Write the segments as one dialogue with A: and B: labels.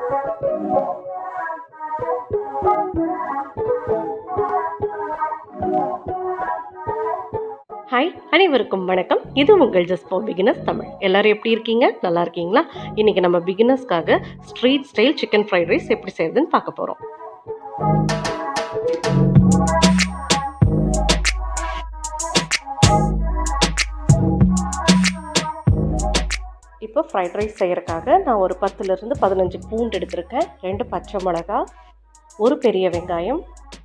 A: hi அனைவருக்கும் வணக்கம் இது உங்கள் ஜஸ்ட் ஃபார் பிகினர்ஸ் தமிழ் எல்லாரும் எப்படி இருக்கீங்க நல்லா இருக்கீங்களா இன்னைக்கு நம்ம பிகினர்ஸ்க்காக street style chicken fried rice எப்படி செய்யறதுன்னு பார்க்க போகிறோம் இப்போ ஃப்ரைட் ரைஸ் செய்யறதுக்காக நான் ஒரு பத்துலேருந்து பதினஞ்சு பூண்டு எடுத்திருக்கேன் ரெண்டு பச்சை மிளகா ஒரு பெரிய வெங்காயம்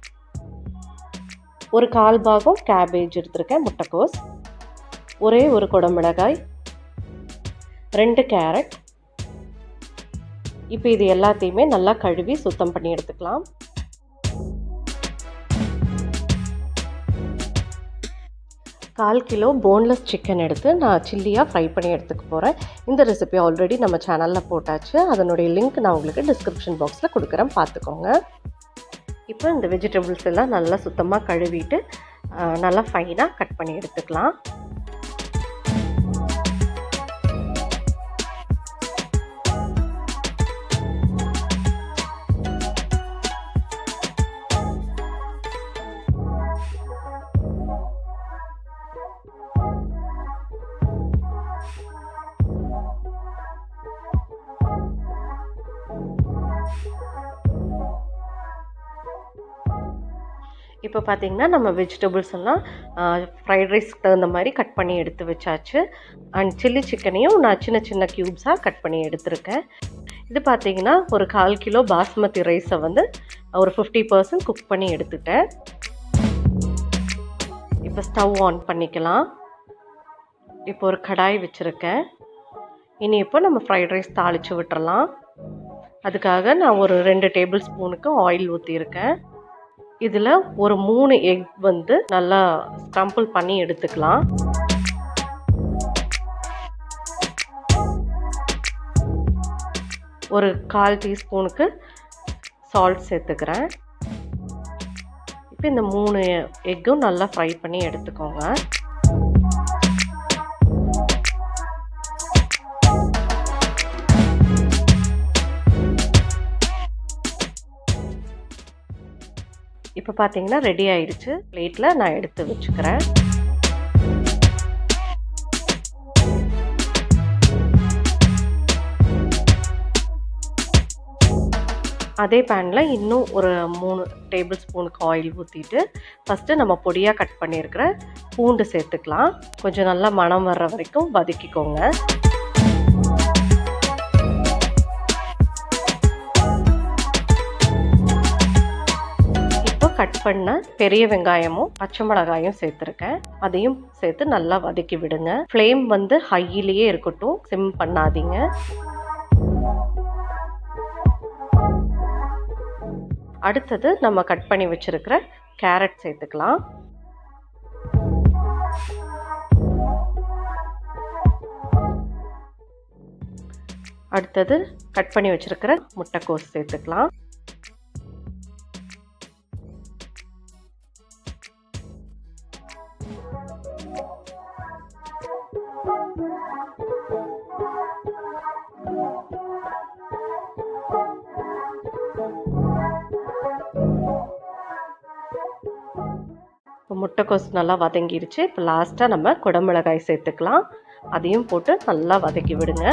A: ஒரு கால் பாகம் கேபேஜ் எடுத்திருக்கேன் முட்டைக்கோஸ் ஒரே ஒரு குடமிளகாய் ரெண்டு கேரட் இப்போ இது எல்லாத்தையுமே நல்லா கழுவி சுத்தம் பண்ணி எடுத்துக்கலாம் கால் கிலோ போன்லெஸ் சிக்கன் எடுத்து நான் சில்லியாக ஃப்ரை பண்ணி எடுத்துக்க போகிறேன் இந்த ரெசிபி ஆல்ரெடி நம்ம சேனலில் போட்டாச்சு அதனுடைய லிங்க் நான் உங்களுக்கு டிஸ்கிரிப்ஷன் பாக்ஸில் கொடுக்குறேன் பார்த்துக்கோங்க இப்போ இந்த வெஜிடபிள்ஸ் எல்லாம் நல்லா சுத்தமாக கழுவிட்டு நல்லா ஃபைனாக கட் பண்ணி எடுத்துக்கலாம் இப்போ பார்த்திங்கன்னா நம்ம வெஜிடபிள்ஸ் எல்லாம் ஃப்ரைட் ரைஸ்க்கு தகுந்த மாதிரி கட் பண்ணி எடுத்து வச்சாச்சு அண்ட் சில்லி சிக்கனையும் நான் சின்ன சின்ன க்யூப்ஸாக கட் பண்ணி எடுத்திருக்கேன் இது பார்த்திங்கன்னா ஒரு கால் கிலோ பாஸ்மதி ரைஸை வந்து ஒரு ஃபிஃப்டி பர்சன்ட் குக் பண்ணி எடுத்துட்டேன் இப்போ ஸ்டவ் ஆன் பண்ணிக்கலாம் இப்போ ஒரு கடாய் வச்சுருக்கேன் இனி இப்போ நம்ம ஃப்ரைட் ரைஸ் தாளித்து விட்டுறலாம் அதுக்காக நான் ஒரு ரெண்டு டேபிள் ஸ்பூனுக்கு ஆயில் ஊற்றியிருக்கேன் இதில் ஒரு மூணு எக் வந்து நல்லா ஸ்டம்பிள் பண்ணி எடுத்துக்கலாம் ஒரு கால் டீஸ்பூனுக்கு சால்ட் சேர்த்துக்கிறேன் இப்போ இந்த மூணு எக்கும் நல்லா ஃப்ரை பண்ணி எடுத்துக்கோங்க இப்போ பார்த்தீங்கன்னா ரெடி ஆயிடுச்சு பிளேட்டில் நான் எடுத்து வச்சுக்கிறேன் அதே பேனில் இன்னும் ஒரு மூணு டேபிள் ஸ்பூனுக்கு ஆயில் ஊற்றிட்டு ஃபஸ்ட்டு நம்ம பொடியாக கட் பண்ணியிருக்கிற பூண்டு சேர்த்துக்கலாம் கொஞ்சம் நல்லா மணம் வர்ற வரைக்கும் வதக்கிக்கோங்க கட் பண்ண பெரிய வெங்காயமும் பச்சை மிளகாயும் சேர்த்துருக்கேன் அதையும் சேர்த்து நல்லா வதக்கி விடுங்க ஃப்ளேம் வந்து ஹையிலேயே இருக்கட்டும் சிம் பண்ணாதீங்க அடுத்தது நம்ம கட் பண்ணி வச்சிருக்கிற கேரட் சேர்த்துக்கலாம் அடுத்தது கட் பண்ணி வச்சிருக்கிற முட்டைக்கோஸ் சேர்த்துக்கலாம் இப்போ முட்டைக்கோஸ் நல்லா வதங்கிடுச்சு இப்போ லாஸ்ட்டாக நம்ம குடமிளகாய் சேர்த்துக்கலாம் அதையும் போட்டு நல்லா வதக்கி விடுங்க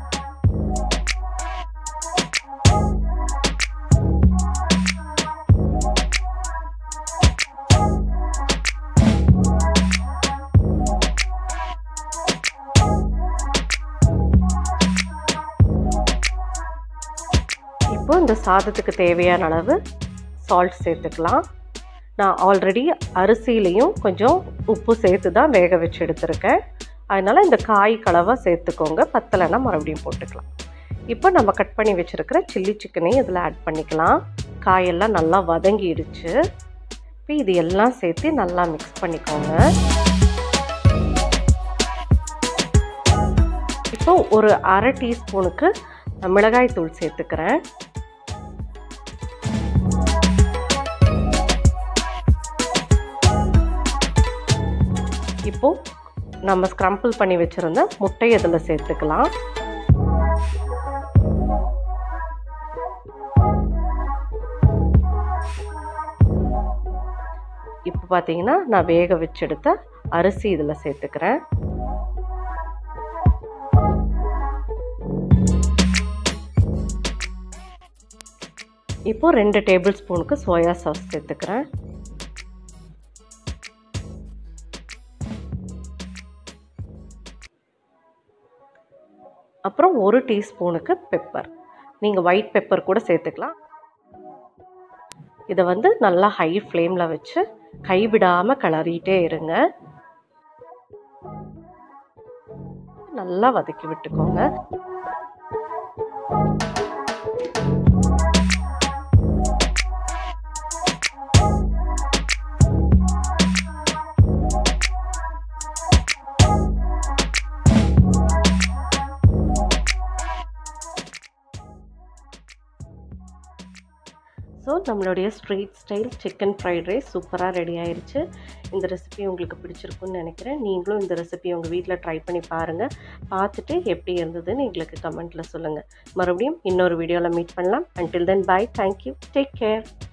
A: இப்போ இந்த சாதத்துக்கு தேவையான அளவு சால்ட் சேர்த்துக்கலாம் நான் ஆல்ரெடி அரிசியிலையும் கொஞ்சம் உப்பு சேர்த்து தான் வேக வச்சு எடுத்திருக்கேன் அதனால் இந்த காய் கலவாக சேர்த்துக்கோங்க பத்தலைன்னா மறுபடியும் போட்டுக்கலாம் இப்போ நம்ம கட் பண்ணி வச்சுருக்கிற சில்லி சிக்கனையும் இதில் ஆட் பண்ணிக்கலாம் காயெல்லாம் நல்லா வதங்கிடுச்சு இப்போ இது எல்லாம் சேர்த்து நல்லா மிக்ஸ் பண்ணிக்கோங்க இப்போ ஒரு அரை டீஸ்பூனுக்கு மிளகாய் தூள் சேர்த்துக்கிறேன் இப்போது நம்ம ஸ்க்ரம்பிள் பண்ணி வச்சுருந்த முட்டை இதில் சேர்த்துக்கலாம் இப்போ பார்த்தீங்கன்னா நான் வேக வச்செடுத்த அரிசி இதில் சேர்த்துக்கிறேன் இப்போ ரெண்டு டேபிள் ஸ்பூனுக்கு சோயா சாஸ் சேர்த்துக்கிறேன் அப்புறம் ஒரு டீஸ்பூனுக்கு பெப்பர் நீங்கள் ஒயிட் பெப்பர் கூட சேர்த்துக்கலாம் இதை வந்து நல்லா ஹை ஃப்ளேமில் வச்சு கைவிடாமல் கிளறிட்டே இருங்க நல்லா வதக்கி விட்டுக்கோங்க ஸோ நம்மளுடைய street style chicken fried rice சூப்பராக ரெடி ஆயிடுச்சு இந்த ரெசிபி உங்களுக்கு பிடிச்சிருக்குன்னு நினைக்கிறேன் நீங்களும் இந்த ரெசிபி உங்கள் வீட்டில் ட்ரை பண்ணி பாருங்கள் பார்த்துட்டு எப்படி இருந்ததுன்னு எங்களுக்கு கமெண்ட்டில் சொல்லுங்கள் மறுபடியும் இன்னொரு வீடியோவில் மீட் பண்ணலாம் until then bye thank you take care